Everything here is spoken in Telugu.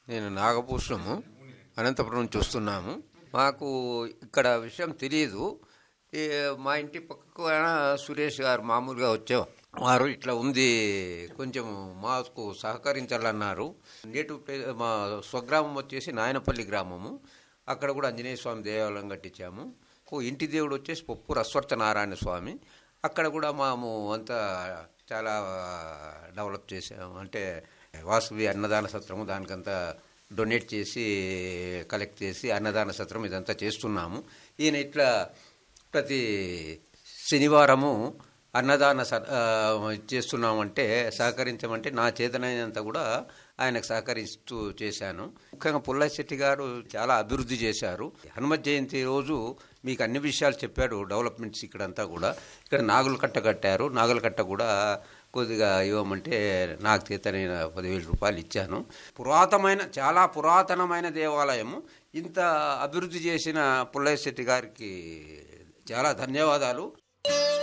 నేను నాగభూషణము అనంతపురం నుంచి వస్తున్నాము మాకు ఇక్కడ విషయం తెలియదు ఈ మా ఇంటి పక్కకు ఆయన సురేష్ గారు మామూలుగా వచ్చేవారు వారు ఇట్లా ఉంది కొంచెం మాకు సహకరించాలన్నారు నేటివ్ ప్లే మా స్వగ్రామం వచ్చేసి నాయనపల్లి గ్రామము అక్కడ కూడా ఆంజనేయ స్వామి దేవాలయం కట్టించాము ఓ ఇంటి దేవుడు వచ్చేసి పొప్పూరు అశ్వత్థ నారాయణ స్వామి అక్కడ కూడా మేము అంతా చాలా డెవలప్ చేసాము అంటే వాసవి అన్నదాన సత్రము దానికంతా డొనేట్ చేసి కలెక్ట్ చేసి అన్నదాన సత్రం ఇదంతా చేస్తున్నాము ఈయన ఇట్లా ప్రతి శనివారము అన్నదాన స ఆ, చేస్తున్నామంటే సహకరించమంటే నా చేతనైనంత కూడా ఆయనకు సహకరిస్తూ చేశాను ముఖ్యంగా పుల్లయ్య శెట్టి గారు చాలా అభివృద్ధి చేశారు హనుమత్ జయంతి రోజు మీకు అన్ని విషయాలు చెప్పాడు డెవలప్మెంట్స్ ఇక్కడంతా కూడా ఇక్కడ నాగుల కట్ట కట్టారు నాగుల కట్ట కూడా కొద్దిగా ఇవ్వమంటే నాకు చేతనైన పదివేల రూపాయలు ఇచ్చాను పురాతనమైన చాలా పురాతనమైన దేవాలయము ఇంత అభివృద్ధి చేసిన పుల్లయ్య శెట్టి గారికి చాలా ధన్యవాదాలు